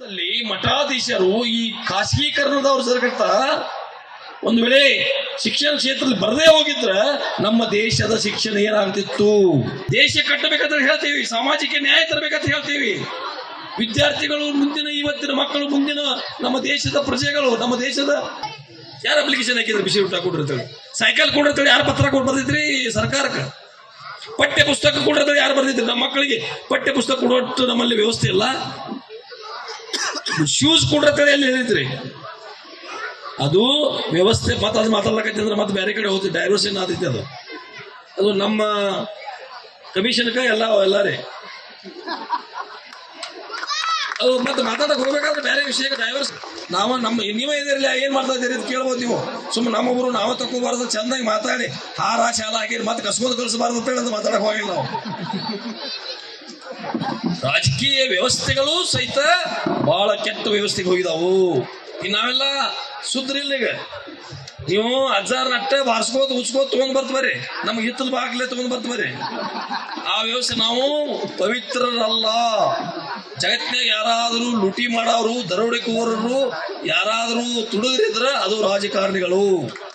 ಅಲ್ಲಿ ಮಠಾಧೀಶರು ಈ ಖಾಸಗೀಕರಣದವ್ರು ಸರ್ಕತ್ತ ಒಂದು ವೇಳೆ ಶಿಕ್ಷಣ ಕ್ಷೇತ್ರದಲ್ಲಿ ಬರದೇ ಹೋಗಿದ್ರ ನಮ್ಮ ದೇಶದ ಶಿಕ್ಷಣ ಏನಾಗ್ತಿತ್ತು ದೇಶ ಕಟ್ಟಬೇಕಂತ ಹೇಳ್ತೀವಿ ಸಾಮಾಜಿಕ ನ್ಯಾಯ ತರಬೇಕಂತ ಹೇಳ್ತೀವಿ ವಿದ್ಯಾರ್ಥಿಗಳು ಮುಂದಿನ ಇವತ್ತಿನ ಮಕ್ಕಳು ಮುಂದಿನ ನಮ್ಮ ದೇಶದ ಪ್ರಜೆಗಳು ನಮ್ಮ ದೇಶದ ಯಾರ ಅಪ್ಲಿಕೇಶನ್ ಹಾಕಿದ್ರೆ ಬಿಸಿ ಊಟ ಕೊಟ್ಟಿರ್ತಾರೆ ಸೈಕಲ್ ಕೊಟ್ಟಿರ್ತಾರೆ ಯಾರು ಪತ್ರ ಕೊಟ್ಟು ಬರ್ದಿದ್ರಿ ಸರ್ಕಾರಕ್ಕೆ ಪಠ್ಯ ಪುಸ್ತಕ ಕೊಟ್ಟಿರ್ತಾರೆ ಯಾರು ಬರ್ದಿದ್ರಿ ನಮ್ಮ ಮಕ್ಕಳಿಗೆ ಪಠ್ಯ ಪುಸ್ತಕ ಕೊಡುವಷ್ಟು ನಮ್ಮಲ್ಲಿ ವ್ಯವಸ್ಥೆ ಇಲ್ಲ ಶೂಸ್ ಕೊಡ್ರತ್ತೇಳಿ ಎಲ್ಲಿ ಹೇಳಿದ್ರಿ ಅದು ವ್ಯವಸ್ಥೆ ಮತ್ತೆ ಅದು ಮಾತಾಡ್ಲಕತ್ತಿದ್ರೆ ಮತ್ತೆ ಬೇರೆ ಕಡೆ ಹೋಗ್ತಿ ಡೈವರ್ಷನ್ ಆದೈತಿ ಅದು ಅದು ನಮ್ಮ ಕಮಿಷನ್ಕ ಎಲ್ಲ ಎಲ್ಲ ರೀ ಅದು ಮತ್ತೆ ಮಾತಾಡಕ್ ಹೋಗ್ಬೇಕಾದ್ರೆ ಬೇರೆ ವಿಷಯಕ್ಕೆ ಡೈವರ್ಸ್ ನಾವು ನಮ್ಮ ನೀವೇ ಇದಿರಲಿ ಏನ್ ಮಾಡ್ತಾ ಇದ್ದೀರಿ ಅಂತ ಕೇಳ್ಬೋದು ನೀವು ಸುಮ್ಮನೆ ನಮ್ಮೊಬ್ರು ನಾವು ತಗೋಬಾರ್ದು ಚಂದಾಗಿ ಮಾತಾಡಿ ಹಾರ ಶಾಲ ಹಾಕಿ ಮತ್ತೆ ಕಸ್ಕೊಂಡು ಕಳಿಸಬಾರ್ದು ಅಂತ ಹೇಳಿ ಮಾತಾಡಕ್ ಹೋಗಿಲ್ಲ ನಾವು ರಾಜಕೀಯ ವ್ಯವಸ್ಥೆಗಳು ಸಹಿತ ಬಹಳ ಕೆಟ್ಟ ವ್ಯವಸ್ಥೆಗೆ ಹೋಗಿದಾವು ಈಗ ನಾವೆಲ್ಲ ಸುದ್ರಿಲ್ಲ ಈಗ ನೀವು ಅಜ್ಜಾರ್ ನಟ್ಟ ಬಾರ್ಸ್ಕೋತ ಉಚ್ಕೋತ ತಗೊಂಡ್ ಬರ್ತೀರಿ ನಮ್ಗೆ ಹಿತ್ತಲ ಬಾಗ್ಲೇ ತಗೊಂಡ್ ಬರ್ತೀರಿ ಆ ವ್ಯವಸ್ಥೆ ನಾವು ಪವಿತ್ರರಲ್ಲ ಜಗತ್ತಿನಾಗ ಯಾರಾದರೂ ಲೂಟಿ ಮಾಡೋರು ದರೋಡೆಕೋರರು ಯಾರಾದರೂ ತುಡುಗರಿದ್ರ ಅದು ರಾಜಕಾರಣಿಗಳು